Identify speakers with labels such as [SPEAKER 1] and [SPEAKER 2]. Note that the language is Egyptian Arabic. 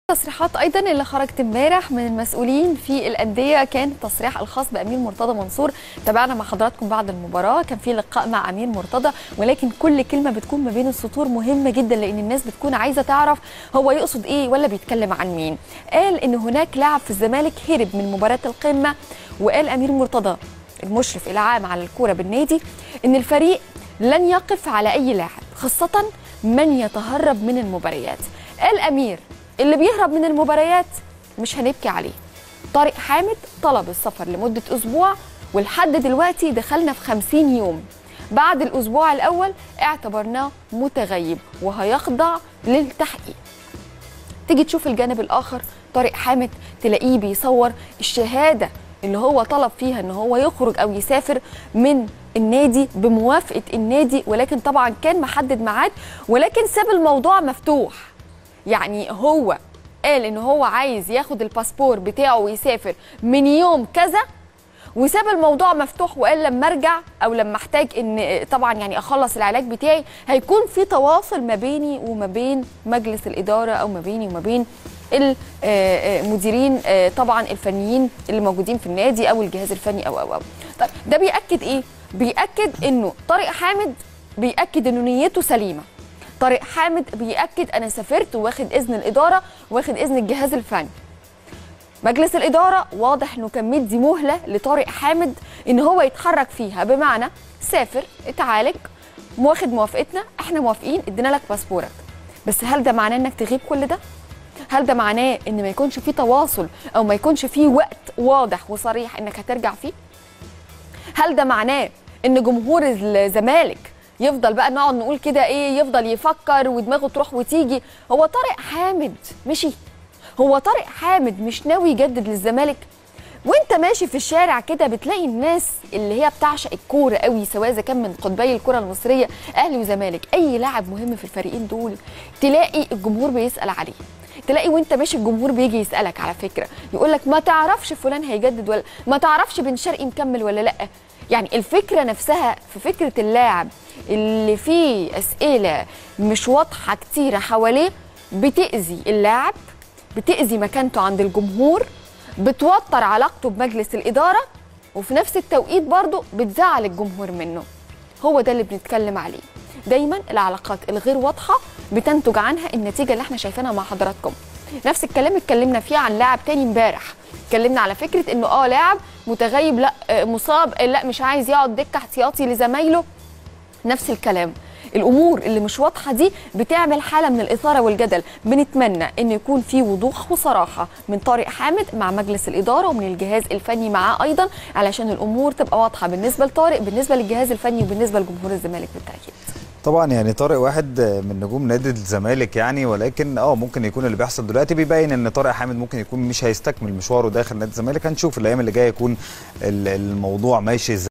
[SPEAKER 1] التصريحات ايضا اللي خرجت امبارح من المسؤولين في الانديه كان التصريح الخاص بامير مرتضى منصور تابعنا مع حضراتكم بعد المباراه كان في لقاء مع امير مرتضى ولكن كل كلمه بتكون ما بين السطور مهمه جدا لان الناس بتكون عايزه تعرف هو يقصد ايه ولا بيتكلم عن مين قال ان هناك لاعب في الزمالك هرب من مباراه القمه وقال امير مرتضى المشرف العام على الكوره بالنادي ان الفريق لن يقف على اي لاعب خاصه من يتهرب من المباريات قال امير اللي بيهرب من المباريات مش هنبكي عليه طارق حامد طلب السفر لمدة أسبوع ولحد دلوقتي دخلنا في 50 يوم بعد الأسبوع الأول اعتبرناه متغيب وهيخضع للتحقيق تيجي تشوف الجانب الآخر طارق حامد تلاقيه بيصور الشهادة اللي هو طلب فيها ان هو يخرج او يسافر من النادي بموافقة النادي ولكن طبعا كان محدد ميعاد ولكن ساب الموضوع مفتوح يعني هو قال ان هو عايز ياخد الباسبور بتاعه ويسافر من يوم كذا وساب الموضوع مفتوح وقال لما ارجع او لما احتاج ان طبعا يعني اخلص العلاج بتاعي هيكون في تواصل ما بيني وما بين مجلس الاداره او ما بيني وما بين المديرين طبعا الفنيين اللي موجودين في النادي او الجهاز الفني او او او طيب ده بياكد ايه بياكد انه طارق حامد بياكد انه نيته سليمه طارق حامد بيأكد أنا سافرت واخد إذن الإدارة واخد إذن الجهاز الفني مجلس الإدارة واضح إنه كان مدي مهلة لطارق حامد إن هو يتحرك فيها بمعنى سافر اتعالج واخد موافقتنا احنا موافقين ادينا لك باسبورك بس هل ده معناه انك تغيب كل ده؟ هل ده معناه ان ما يكونش في تواصل او ما يكونش في وقت واضح وصريح انك هترجع فيه؟ هل ده معناه ان جمهور الزمالك يفضل بقى نقعد نقول كده ايه يفضل يفكر ودماغه تروح وتيجي هو طارق حامد مشي هو طارق حامد مش ناوي يجدد للزمالك وانت ماشي في الشارع كده بتلاقي الناس اللي هي بتعشق الكوره قوي سواء اذا كان من قطبي الكره المصريه اهلي وزمالك اي لاعب مهم في الفريقين دول تلاقي الجمهور بيسال عليه تلاقي وانت ماشي الجمهور بيجي يسالك على فكره يقول لك ما تعرفش فلان هيجدد ولا ما تعرفش بن شرقي مكمل ولا لا يعني الفكره نفسها في فكره اللاعب اللي فيه اسئله مش واضحه كتيره حواليه بتاذي اللاعب بتاذي مكانته عند الجمهور بتوتر علاقته بمجلس الاداره وفي نفس التوقيت برضه بتزعل الجمهور منه هو ده اللي بنتكلم عليه دايما العلاقات الغير واضحه بتنتج عنها النتيجه اللي احنا شايفينها مع حضراتكم نفس الكلام اتكلمنا فيه عن لاعب تاني امبارح اتكلمنا على فكره انه اه لاعب متغيب لا مصاب لا مش عايز يقعد دكه احتياطي لزمايله نفس الكلام الامور اللي مش واضحه دي بتعمل حاله من الاثاره والجدل بنتمنى ان يكون في وضوح وصراحه من طارق حامد مع مجلس الاداره ومن الجهاز الفني معاه ايضا علشان الامور تبقى واضحه بالنسبه لطارق بالنسبه للجهاز الفني وبالنسبه لجمهور الزمالك بالتاكيد
[SPEAKER 2] طبعا يعني طارق واحد من نجوم نادي الزمالك يعني ولكن اه ممكن يكون اللي بيحصل دلوقتي بيبين ان طارق حامد ممكن يكون مش هيستكمل مشواره داخل نادي الزمالك هنشوف الايام اللي جايه يكون الموضوع ماشي ازاي